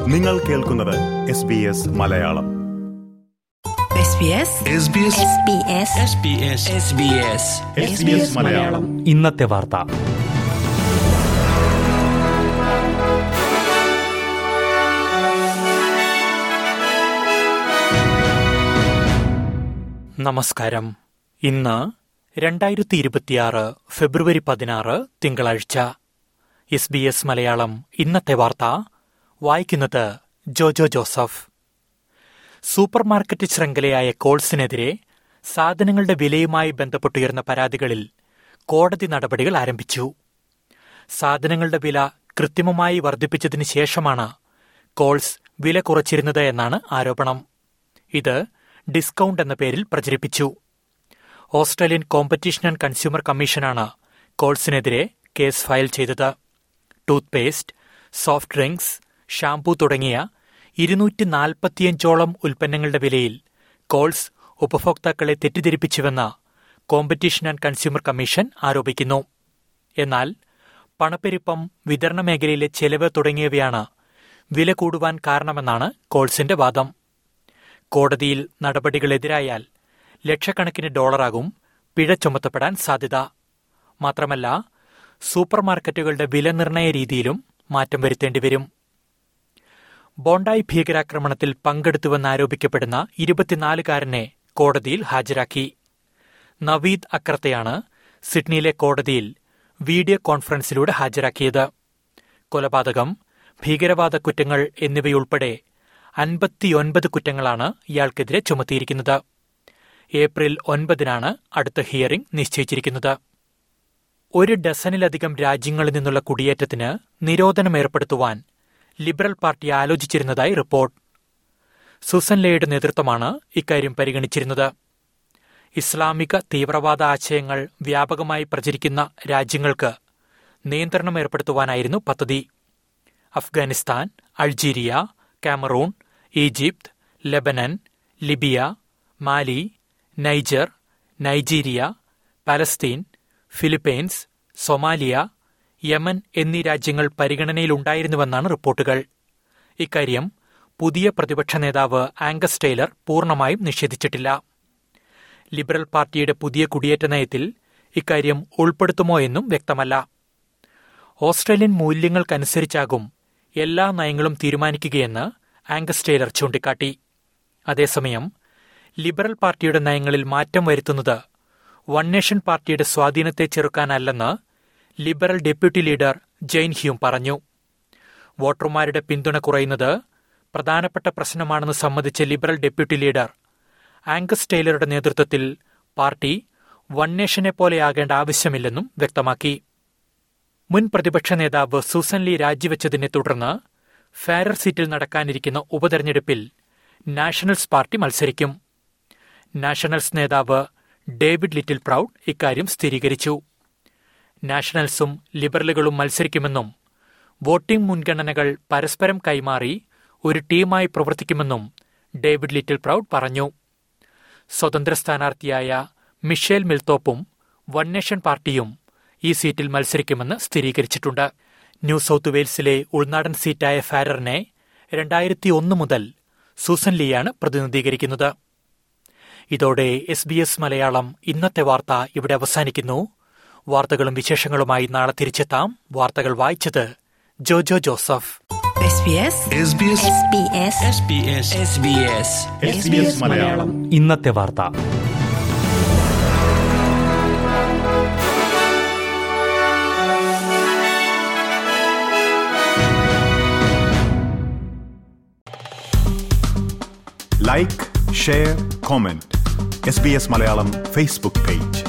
നിങ്ങൾ കേൾക്കുന്നത് S B S Malayalam SBS Malayalam ഇന്നത്തെ വാർത്ത നമസ്കാരം ഇന്ന് രണ്ടായിരത്തി ഇരുപത്തിയാറ് ഫെബ്രുവരി പതിനാറ് തിങ്കളാഴ്ച എസ് ബി എസ് മലയാളം ഇന്നത്തെ വാർത്ത വായിക്കുന്നത് ജോജോ ജോസഫ് സൂപ്പർമാർക്കറ്റ് ശൃംഖലയായ കോൾസിനെതിരെ സാധനങ്ങളുടെ വിലയുമായി ബന്ധപ്പെട്ടുയർന്ന പരാതികളിൽ കോടതി നടപടികൾ ആരംഭിച്ചു സാധനങ്ങളുടെ വില കൃത്രിമമായി വർദ്ധിപ്പിച്ചതിന് ശേഷമാണ് കോൾസ് വില കുറച്ചിരുന്നത് എന്നാണ് ആരോപണം ഇത് ഡിസ്കൗണ്ട് എന്ന പേരിൽ പ്രചരിപ്പിച്ചു ഓസ്ട്രേലിയൻ കോമ്പറ്റീഷൻ ആൻഡ് കൺസ്യൂമർ കമ്മീഷനാണ് കോൾസിനെതിരെ കേസ് ഫയൽ ചെയ്തത് toothpaste soft drinks shampoo തുടങ്ങിയ ഇരുന്നൂറ്റി നാൽപ്പത്തിയഞ്ചോളം ഉൽപ്പന്നങ്ങളുടെ വിലയിൽ കോൾസ് ഉപഭോക്താക്കളെ തെറ്റിദ്ധരിപ്പിച്ചുവെന്ന് കോമ്പറ്റീഷൻ ആൻഡ് കൺസ്യൂമർ കമ്മീഷൻ ആരോപിക്കുന്നു എന്നാൽ പണപ്പെരുപ്പം വിതരണ മേഖലയിലെ ചെലവ് തുടങ്ങിയവയാണ് വില കൂടുവാൻ കാരണമെന്നാണ് കോൾസിന്റെ വാദം കോടതിയിൽ നടപടികളെതിരായാൽ ലക്ഷക്കണക്കിന് ഡോളറാകും പിഴ ചുമത്തപ്പെടാൻ സാധ്യത മാത്രമല്ല സൂപ്പർമാർക്കറ്റുകളുടെ വില നിർണയ രീതിയിലും മാറ്റം വരുത്തേണ്ടിവരും ബോണ്ടായി ഭീകരാക്രമണത്തിൽ പങ്കെടുത്തുവെന്നാരോപിക്കപ്പെടുന്ന ഇരുപത്തിനാലുകാരനെ കോടതിയിൽ ഹാജരാക്കി നവീദ് അക്രത്തെയാണ് സിഡ്നിയിലെ കോടതിയിൽ വീഡിയോ കോൺഫറൻസിലൂടെ ഹാജരാക്കിയത് കൊലപാതകം ഭീകരവാദ കുറ്റങ്ങൾ എന്നിവയുൾപ്പെടെ അൻപത്തിയൊൻപത് കുറ്റങ്ങളാണ് ഇയാൾക്കെതിരെ ചുമത്തിയിരിക്കുന്നത് ഏപ്രിൽ ഒൻപതിനാണ് അടുത്ത ഹിയറിംഗ് നിശ്ചയിച്ചിരിക്കുന്നത് ഒരു ഡസനിലധികം രാജ്യങ്ങളിൽ നിന്നുള്ള കുടിയേറ്റത്തിന് നിരോധനം ഏർപ്പെടുത്തുവാൻ ലിബറൽ പാർട്ടി ആലോചിച്ചിരുന്നതായി റിപ്പോർട്ട് സുസൻ ലേയുടെ നേതൃത്വമാണ് ഇക്കാര്യം പരിഗണിച്ചിരുന്നത് ഇസ്ലാമിക തീവ്രവാദ ആശയങ്ങൾ വ്യാപകമായി പ്രചരിക്കുന്ന രാജ്യങ്ങൾക്ക് നിയന്ത്രണം ഏർപ്പെടുത്തുവാനായിരുന്നു പദ്ധതി Afghanistan Algeria Cameroon Egypt Lebanon Libya Mali Niger Nigeria Palestine Philippines Somalia Yemen എന്നീ രാജ്യങ്ങൾ പരിഗണനയിലുണ്ടായിരുന്നുവെന്നാണ് റിപ്പോർട്ടുകൾ ഇക്കാര്യം പുതിയ പ്രതിപക്ഷ നേതാവ് ആംഗസ് ടൈലർ പൂർണ്ണമായും നിഷേധിച്ചിട്ടില്ല ലിബറൽ പാർട്ടിയുടെ പുതിയ കുടിയേറ്റ നയത്തിൽ ഇക്കാര്യം ഉൾപ്പെടുത്തുമോ എന്നും വ്യക്തമല്ല ഓസ്ട്രേലിയൻ മൂല്യങ്ങൾക്കനുസരിച്ചാകും എല്ലാ നയങ്ങളും തീരുമാനിക്കുകയെന്ന് ആംഗസ് ടൈലർ ചൂണ്ടിക്കാട്ടി അതേസമയം ലിബറൽ പാർട്ടിയുടെ നയങ്ങളിൽ മാറ്റം വരുത്തുന്നത് വൺ നേഷൻ പാർട്ടിയുടെ സ്വാധീനത്തെ ചെറുക്കാനല്ലെന്ന് Liberal deputy leader Jane Hume പറഞ്ഞു വോട്ടർമാരുടെ പിന്തുണ കുറയുന്നത് പ്രധാനപ്പെട്ട പ്രശ്നമാണെന്ന് സമ്മതിച്ച ലിബറൽ ഡെപ്യൂട്ടി ലീഡർ ആംഗസ് ടൈലറുടെ നേതൃത്വത്തിൽ പാർട്ടി വൺ നേഷനെ പോലെയാകേണ്ട ആവശ്യമില്ലെന്നും വ്യക്തമാക്കി മുൻ പ്രതിപക്ഷ നേതാവ് സൂസൻ ലീ രാജിവെച്ചതിനെ തുടർന്ന് ഫാരർ സീറ്റിൽ നടക്കാനിരിക്കുന്ന ഉപതെരഞ്ഞെടുപ്പിൽ നാഷണൽസ് പാർട്ടി മത്സരിക്കും നാഷണൽസ് നേതാവ് ഡേവിഡ് ലിറ്റിൽ പ്രൌഡ് ഇക്കാര്യം സ്ഥിരീകരിച്ചു നാഷണൽസും ലിബറലുകളും മത്സരിക്കുമെന്നും വോട്ടിംഗ് മുൻഗണനകൾ പരസ്പരം കൈമാറി ഒരു ടീമായി പ്രവർത്തിക്കുമെന്നും ഡേവിഡ് ലിറ്റിൽ പ്രൌഡ് പറഞ്ഞു സ്വതന്ത്ര സ്ഥാനാർത്ഥിയായ മിഷേൽ മിൽത്തോപ്പും വൺ നേഷൻ പാർട്ടിയും ഈ സീറ്റിൽ മത്സരിക്കുമെന്ന് സ്ഥിരീകരിച്ചിട്ടുണ്ട് ന്യൂ സൌത്ത് വെയിൽസിലെ ഉൾനാടൻ സീറ്റായ ഫാരറിനെ രണ്ടായിരത്തി ഒന്ന് മുതൽ സൂസൻ ലീയാണ് പ്രതിനിധീകരിക്കുന്നത് ഇതോടെ എസ് ബി എസ് മലയാളം ഇന്നത്തെ വാർത്ത ഇവിടെ അവസാനിക്കുന്നു വാർത്തകളും വിശേഷങ്ങളുമായി നാളെ തിരിച്ചെത്താം വാർത്തകൾ വായിച്ചത് ജോജോ ജോസഫ് SBS മലയാളം ഇന്നത്തെ വാർത്ത like share comment S B S Malayalam Facebook page